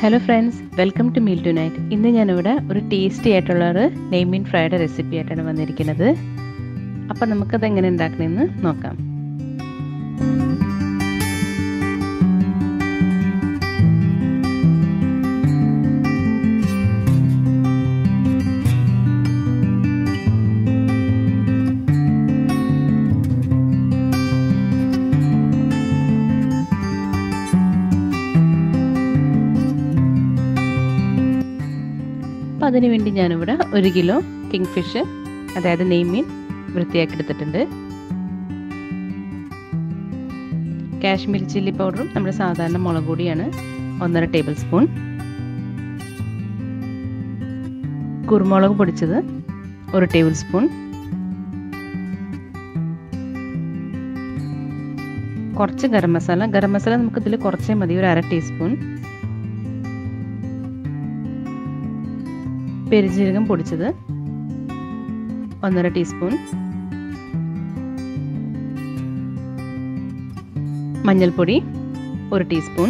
hello friends welcome to meal tonight ഇന്ന് ഞാനിവിടെ ഒരു ടേസ്റ്റി ആയിട്ടുള്ള ഒരു നെയ്മീൻ ഫ്രൈഡ് റെസിപ്പി ആയിട്ടാണ് വന്നിരിക്കുന്നത് അപ്പം നമുക്കത് എങ്ങനെ ഉണ്ടാക്കണമെന്ന് നോക്കാം അപ്പോൾ അതിനു വേണ്ടി ഞാനിവിടെ ഒരു കിലോ കിങ് ഫിഷ് അതായത് നെയ്മീൻ വൃത്തിയാക്കി എടുത്തിട്ടുണ്ട് കാശ്മീരി ചില്ലി പൗഡറും നമ്മുടെ സാധാരണ മുളക് പൊടിയാണ് ഒന്നര ടേബിൾ സ്പൂൺ കുരുമുളക് പൊടിച്ചത് ഒരു ടേബിൾ സ്പൂൺ കുറച്ച് ഗരം മസാല ഗരം മസാല നമുക്ക് ഇതിൽ കുറച്ചേ മതി ഒരു അര ടീസ്പൂൺ പെരുജീരകം പൊടിച്ചത് ഒന്നര ടീസ്പൂൺ മഞ്ഞൾപ്പൊടി ഒരു ടീസ്പൂൺ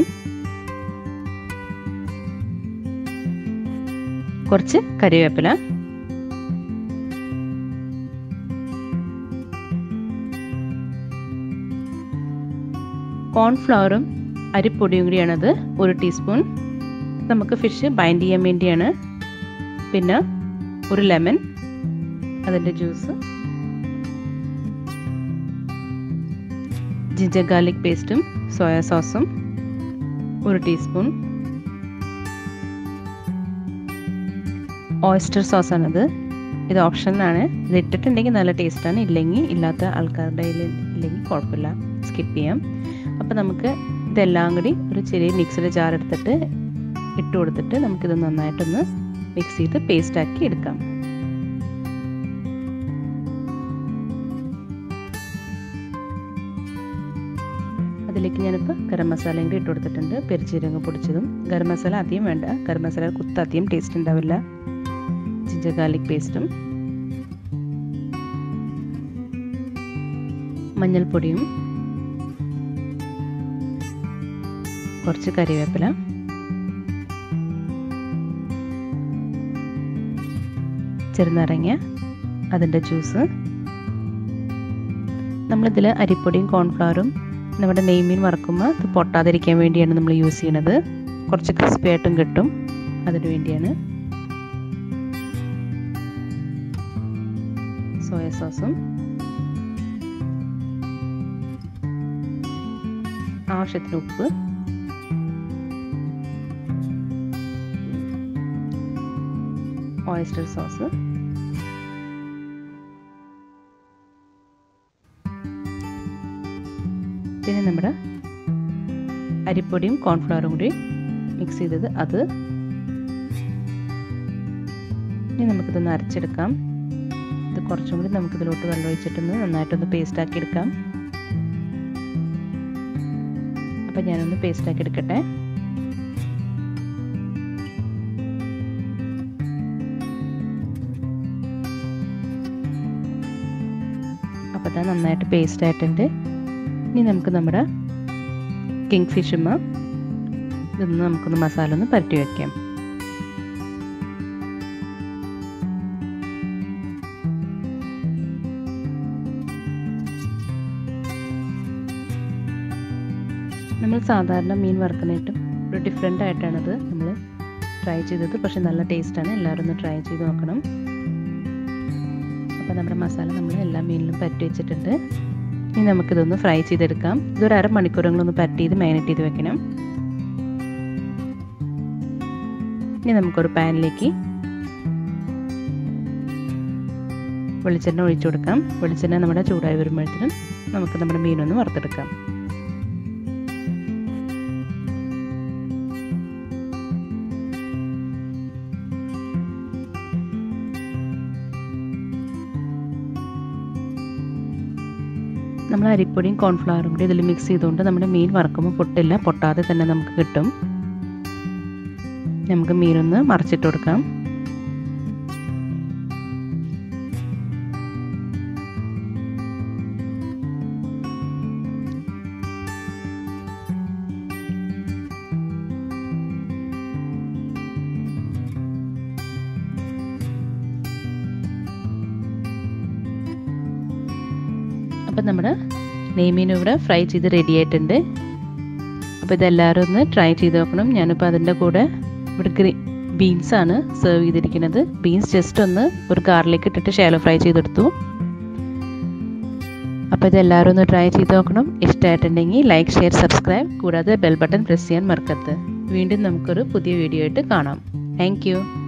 കുറച്ച് കറിവേപ്പില കോൺഫ്ലവറും അരിപ്പൊടിയും കൂടിയാണത് ഒരു ടീസ്പൂൺ നമുക്ക് ഫിഷ് ബൈൻഡ് ചെയ്യാൻ വേണ്ടിയാണ് പിന്നെ ഒരു ലെമൺ അതിൻ്റെ ജ്യൂസ് ജിഞ്ചർ ഗാർലിക് പേസ്റ്റും സോയാ സോസും ഒരു ടീസ്പൂൺ ഓയിസ്റ്റർ സോസാണിത് ഇത് ഓപ്ഷനിലാണ് ഇത് ഇട്ടിട്ടുണ്ടെങ്കിൽ നല്ല ടേസ്റ്റാണ് ഇല്ലെങ്കിൽ ഇല്ലാത്ത ആൾക്കാരുടെ കയ്യിൽ ഇല്ലെങ്കിൽ കുഴപ്പമില്ല സ്കിപ്പ് ചെയ്യാം അപ്പോൾ നമുക്ക് ഇതെല്ലാം കൂടി ഒരു ചെറിയ മിക്സിയുടെ ജാർ എടുത്തിട്ട് ഇട്ട് കൊടുത്തിട്ട് നമുക്കിത് നന്നായിട്ടൊന്ന് മിക്സ് ചെയ്ത് പേസ്റ്റ് ആക്കി എടുക്കാം അതിലേക്ക് ഞാനിപ്പോൾ ഗരം മസാലയും കൂടി ഇട്ട് കൊടുത്തിട്ടുണ്ട് പെരിച്ചീരകം പൊടിച്ചതും ഗരം മസാല അധികം വേണ്ട ഗരം മസാല കുത്ത് അധികം ടേസ്റ്റ് ഉണ്ടാവില്ല ജിഞ്ചർ ഗാർലിക് പേസ്റ്റും മഞ്ഞൾപ്പൊടിയും കുറച്ച് കറിവേപ്പില ചെറുനാരങ്ങ അതിൻ്റെ ജ്യൂസ് നമ്മളിതിൽ അരിപ്പൊടിയും കോൺഫ്ലവറും നമ്മുടെ നെയ്മീൻ വറക്കുമ്പോൾ ഇത് പൊട്ടാതിരിക്കാൻ വേണ്ടിയാണ് നമ്മൾ യൂസ് ചെയ്യണത് കുറച്ച് ക്രിസ്പി ആയിട്ടും കിട്ടും അതിനു വേണ്ടിയാണ് സോയ സോസും ആവശ്യത്തിന് ഉപ്പ് ഓയിസ്റ്റർ സോസ് പിന്നെ നമ്മുടെ അരിപ്പൊടിയും കോൺഫ്ലവറും കൂടി മിക്സ് ചെയ്തത് അത് ഇനി നമുക്കിതൊന്ന് അരച്ചെടുക്കാം ഇത് കുറച്ചും കൂടി നമുക്കിതിലോട്ട് വെള്ളം ഒഴിച്ചിട്ടൊന്ന് നന്നായിട്ടൊന്ന് പേസ്റ്റ് ആക്കി എടുക്കാം അപ്പം ഞാനൊന്ന് പേസ്റ്റ് ആക്കി എടുക്കട്ടെ അപ്പോൾ അത് നന്നായിട്ട് പേസ്റ്റ് ആയിട്ടുണ്ട് ഇനി നമുക്ക് നമ്മുടെ കിങ് ഫിഷുമ്മ ഇതൊന്ന് നമുക്കൊന്ന് മസാല ഒന്ന് പരട്ടി വയ്ക്കാം നമ്മൾ സാധാരണ മീൻ വറുക്കാനായിട്ടും ഒരു ഡിഫറെൻ്റ് ആയിട്ടാണത് നമ്മൾ ട്രൈ ചെയ്തത് പക്ഷെ നല്ല ടേസ്റ്റാണ് എല്ലാവരും ഒന്ന് ട്രൈ ചെയ്ത് നോക്കണം അപ്പോൾ നമ്മുടെ മസാല നമ്മൾ എല്ലാ മീനിലും പറ്റി വെച്ചിട്ടുണ്ട് ഇനി നമുക്കിതൊന്ന് ഫ്രൈ ചെയ്തെടുക്കാം ഇതൊരു അരമണിക്കൂറങ്ങളൊന്ന് പറ്റി ചെയ്ത് മാരിനേറ്റ് ചെയ്ത് വെക്കണം ഇനി നമുക്കൊരു പാനിലേക്ക് വെളിച്ചെണ്ണ ഒഴിച്ചു കൊടുക്കാം വെളിച്ചെണ്ണ നമ്മുടെ ചൂടായി വരുമ്പോഴത്തേനും നമുക്ക് നമ്മുടെ മീനൊന്ന് വറുത്തെടുക്കാം നമ്മൾ അരിപ്പൊടിയും കോൺഫ്ലവറും കൂടി ഇതിൽ മിക്സ് ചെയ്തുകൊണ്ട് നമ്മുടെ മീൻ വറക്കുമ്പോൾ പൊട്ടില്ല പൊട്ടാതെ തന്നെ നമുക്ക് കിട്ടും നമുക്ക് മീനൊന്ന് മറിച്ചിട്ട് കൊടുക്കാം അപ്പം നമ്മുടെ നെയ്മീൻ ഇവിടെ ഫ്രൈ ചെയ്ത് റെഡി ആയിട്ടുണ്ട് അപ്പോൾ ഇതെല്ലാവരും ഒന്ന് ട്രൈ ചെയ്ത് നോക്കണം ഞാനിപ്പോൾ അതിൻ്റെ കൂടെ ഇവിടെ ഗ്രീ ബീൻസാണ് സെർവ് ചെയ്തിരിക്കുന്നത് ബീൻസ് ജസ്റ്റ് ഒന്ന് ഒരു കാറിലേക്ക് ഇട്ടിട്ട് ഷാലോ ഫ്രൈ ചെയ്തെടുത്തു അപ്പോൾ ഇതെല്ലാവരും ഒന്ന് ട്രൈ ചെയ്ത് നോക്കണം ഇഷ്ടമായിട്ടുണ്ടെങ്കിൽ ലൈക്ക് ഷെയർ സബ്സ്ക്രൈബ് കൂടാതെ ബെൽ ബട്ടൺ പ്രസ് ചെയ്യാൻ മറക്കരുത് വീണ്ടും നമുക്കൊരു പുതിയ വീഡിയോ ആയിട്ട് കാണാം താങ്ക്